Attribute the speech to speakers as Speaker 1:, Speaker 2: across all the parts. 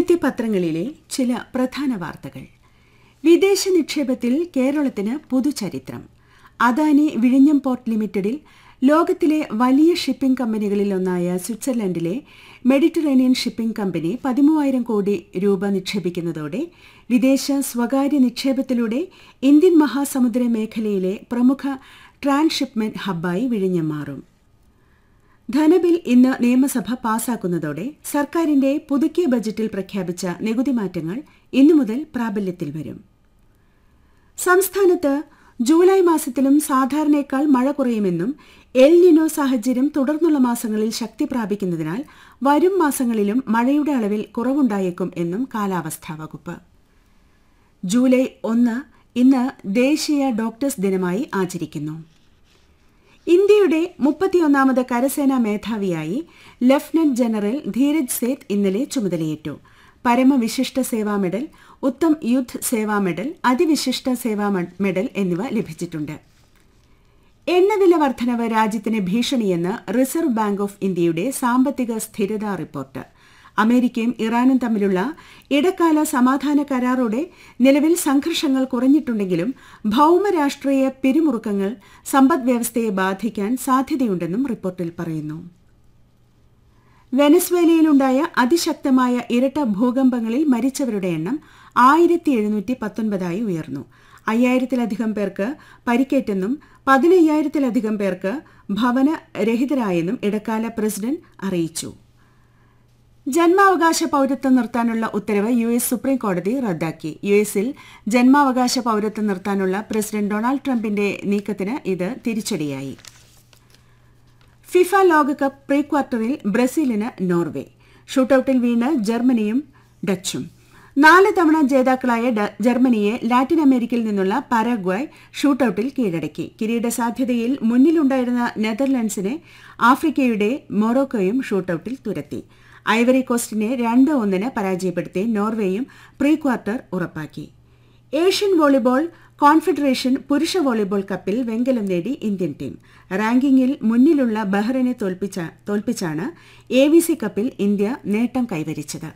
Speaker 1: ഇന്നത്തെ പത്രങ്ങളിലെ ചില പ്രധാന വാർത്തകൾ വിദേശ നിക്ഷേപത്തിൽ കേരളത്തിന് പുതുചരിത്രം അദാനി വിഴിഞ്ഞം പോർട്ട് ലിമിറ്റഡിൽ ലോകത്തിലെ വലിയ ഷിപ്പിംഗ് കമ്പനികളിൽ ഒന്നായ സ്വിറ്റ്സർലൻഡിലെ മെഡിറ്ററേനിയൻ ഷിപ്പിംഗ് കമ്പനി പതിമൂവായിരം കോടി രൂപ നിക്ഷേപിക്കുന്നതോടെ വിദേശ സ്വകാര്യ നിക്ഷേപത്തിലൂടെ ഇന്ത്യൻ മഹാസമുദ്ര മേഖലയിലെ പ്രമുഖ ട്രാൻസ്ഷിപ്മെന്റ് ഹബ്ബായി വിഴിഞ്ഞം മാറും ധനബിൽ ഇന്ന് നിയമസഭ പാസാക്കുന്നതോടെ സർക്കാരിന്റെ പുതുക്കിയ ബജറ്റിൽ പ്രഖ്യാപിച്ച നികുതി മാറ്റങ്ങൾ ഇന്നു മുതൽ പ്രാബല്യത്തിൽ വരും സംസ്ഥാനത്ത് ജൂലൈ മാസത്തിലും സാധാരണയേക്കാൾ മഴ കുറയുമെന്നും എൽ നിനോ സാഹചര്യം തുടർന്നുള്ള മാസങ്ങളിൽ ശക്തി പ്രാപിക്കുന്നതിനാൽ വരും മാസങ്ങളിലും മഴയുടെ അളവിൽ കുറവുണ്ടായേക്കും എന്നും കാലാവസ്ഥാ വകുപ്പ് ജൂലൈ ഒന്ന് ഇന്ന് ദേശീയ ഡോക്ടേഴ്സ് ദിനമായി ആചരിക്കുന്നു ഇന്ത്യയുടെ മുപ്പത്തിയൊന്നാമത് കരസേനാ മേധാവിയായി ലഫ്റ്റനന്റ് ജനറൽ ധീരജ് സേത്ത് ഇന്നലെ ചുമതലയേറ്റു Param Vishisht Seva medal Uttam Yudh Seva medal Ati Vishisht Seva medal എന്നിവ ലഭിച്ചിട്ടുണ്ട് എണ്ണവില വർധനവ് രാജ്യത്തിന് ഭീഷണിയെന്ന് റിസർവ് ബാങ്ക് ഓഫ് ഇന്ത്യയുടെ സാമ്പത്തിക സ്ഥിരതാ റിപ്പോർട്ട് അമേരിക്കയും ഇറാനും തമ്മിലുള്ള ഇടക്കാല സമാധാന കരാറോടെ നിലവിൽ സംഘർഷങ്ങൾ കുറഞ്ഞിട്ടുണ്ടെങ്കിലും ഭൌമരാഷ്ട്രീയ പിരിമുറുക്കങ്ങൾ സമ്പദ്വ്യവസ്ഥയെ ബാധിക്കാൻ സാധ്യതയുണ്ടെന്നും റിപ്പോർട്ടിൽ പറയുന്നു വെനസ്വേലയിലുണ്ടായ അതിശക്തമായ ഇരട്ട ഭൂകമ്പങ്ങളിൽ മരിച്ചവരുടെ എണ്ണം ആയിരത്തി എഴുന്നൂറ്റി പത്തൊൻപതായി ഉയർന്നു അയ്യായിരത്തിലധികം പേർക്ക് പരിക്കേറ്റെന്നും പതിനയ്യായിരത്തിലധികം പേർക്ക് ഭവനരഹിതരായെന്നും ഇടക്കാല പ്രസിഡന്റ് അറിയിച്ചു ജന്മാവകാശ പൌരത്വം നിർത്താനുള്ള ഉത്തരവ് യു എസ് സുപ്രീം കോടതി റദ്ദാക്കി യു എസിൽ ജന്മാവകാശ പൌരത്വം നിർത്താനുള്ള പ്രസിഡന്റ് ഡൊണാൾഡ് ട്രംപിന്റെ നീക്കത്തിന് ഇത് തിരിച്ചടിയായി ഫിഫ ലോകകപ്പ് പ്രീ ക്വാർട്ടറിൽ ബ്രസീലിന് നോർവേ ഷൂട്ടൌട്ടിൽ വീണ് ജർമ്മനിയും ഡച്ചും നാല് തവണ ജേതാക്കളായ ജർമ്മനിയെ ലാറ്റിൻ അമേരിക്കയിൽ നിന്നുള്ള പാരാഗ്വായ് ഷൂട്ടൌട്ടിൽ കീഴടക്കി കിരീട സാധ്യതയിൽ മുന്നിലുണ്ടായിരുന്ന നെതർലൻഡ്സിനെ ആഫ്രിക്കയുടെ മൊറോക്കോയും ഷൂട്ടൌട്ടിൽ തുരത്തി ഐവറി കോസ്റ്റിനെ രണ്ട് ഒന്നിന് പരാജയപ്പെടുത്തി നോർവേയും പ്രീ ക്വാർട്ടർ ഉറപ്പാക്കി ഏഷ്യൻ വോളിബോൾ കോൺഫെഡറേഷൻ പുരുഷ വോളിബോൾ കപ്പിൽ വെങ്കലം നേടി ഇന്ത്യൻ ടീം റാങ്കിങ്ങിൽ മുന്നിലുള്ള ബഹ്റിനെ തോൽപ്പിച്ചാണ് എ വി സി കപ്പിൽ ഇന്ത്യ നേട്ടം കൈവരിച്ചത്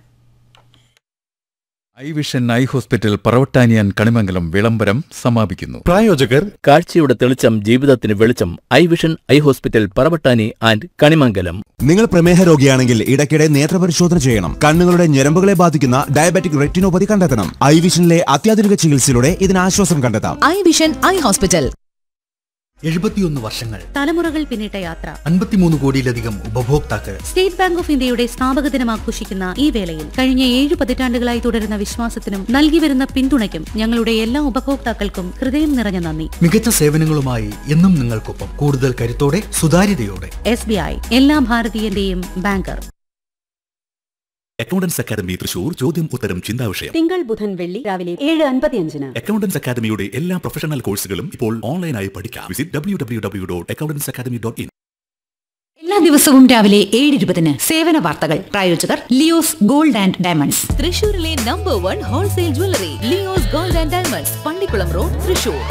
Speaker 2: ഐ വിഷൻ ഐ ഹോസ്പിറ്റൽ പറവട്ടാനിയാൻ കണിമംഗലം വിളംബരം സമാപിക്കുന്നു
Speaker 3: പ്രായോജകർ
Speaker 4: കാഴ്ചയുടെ തെളിച്ചം ജീവിതത്തിന് വെളിച്ചം eye vision eye hospital Paravattani and Kanimangalam
Speaker 3: നിങ്ങൾ പ്രമേഹ രോഗിയാണെങ്കിൽ ഇടയ്ക്കിടെ നേത്രപരിശോധന ചെയ്യണം കണ്ണുകളുടെ ഞരമ്പുകളെ ബാധിക്കുന്ന ഡയബറ്റിക് റെറ്റിനോപ്പതി കണ്ടെത്തണം ഐ വിഷനിലെ അത്യാധുനിക ചികിത്സയിലൂടെ ഇതിന് ആശ്വാസം കണ്ടെത്താം
Speaker 5: ഐ വിഷൻ ഐ ഹോസ്പിറ്റൽ
Speaker 6: എഴുപത്തിയൊന്ന് വർഷങ്ങൾ
Speaker 7: തലമുറകൾ പിന്നിട്ട യാത്ര
Speaker 6: അൻപത്തിമൂന്ന് കോടിയിലധികം ഉപഭോക്താക്കൾ
Speaker 7: സ്റ്റേറ്റ് ബാങ്ക് ഓഫ് ഇന്ത്യയുടെ സ്ഥാപക ദിനം ആഘോഷിക്കുന്ന ഈ വേളയിൽ കഴിഞ്ഞ ഏഴ് പതിറ്റാണ്ടുകളായി തുടരുന്ന വിശ്വാസത്തിനും നൽകി വരുന്ന പിന്തുണയ്ക്കും ഞങ്ങളുടെ എല്ലാ ഉപഭോക്താക്കൾക്കും ഹൃദയം നിറഞ്ഞ നന്ദി
Speaker 6: മികച്ച സേവനങ്ങളുമായി എന്നും നിങ്ങൾക്കൊപ്പം കൂടുതൽ കരുത്തോടെ സുതാര്യതയോടെ
Speaker 7: എസ് ബി ഐ എല്ലാ ഭാരതീയന്റെയും ബാങ്കർ
Speaker 8: അക്കൗണ്ടൻസ് അക്കാദമി തൃശൂർ ചോദ്യം ഉത്തരം ചിന്താ വിഷയം
Speaker 9: തിങ്കൾ ബുധൻ വെള്ളി രാവിലെ ഏഴ് അൻപത്തിയഞ്ചിന്
Speaker 8: അക്കൗണ്ടൻസ് അക്കാദമിയുടെ എല്ലാ പ്രൊഫഷണൽ കോഴ്സുകളും ഇപ്പോൾ ഓൺലൈനായി പഠിക്കാം visit W W W dot accountants academy dot in
Speaker 5: എല്ലാ ദിവസവും രാവിലെ ഏഴ് ഇരുപതിന് സേവന വാർത്തകൾ പ്രായോജകർ ലിയോസ് ഗോൾഡ് ആൻഡ് ഡയമണ്ട്സ്
Speaker 10: തൃശൂരിലെ number one wholesale jewellery Leo's gold and diamonds Pallikulam road Thrissur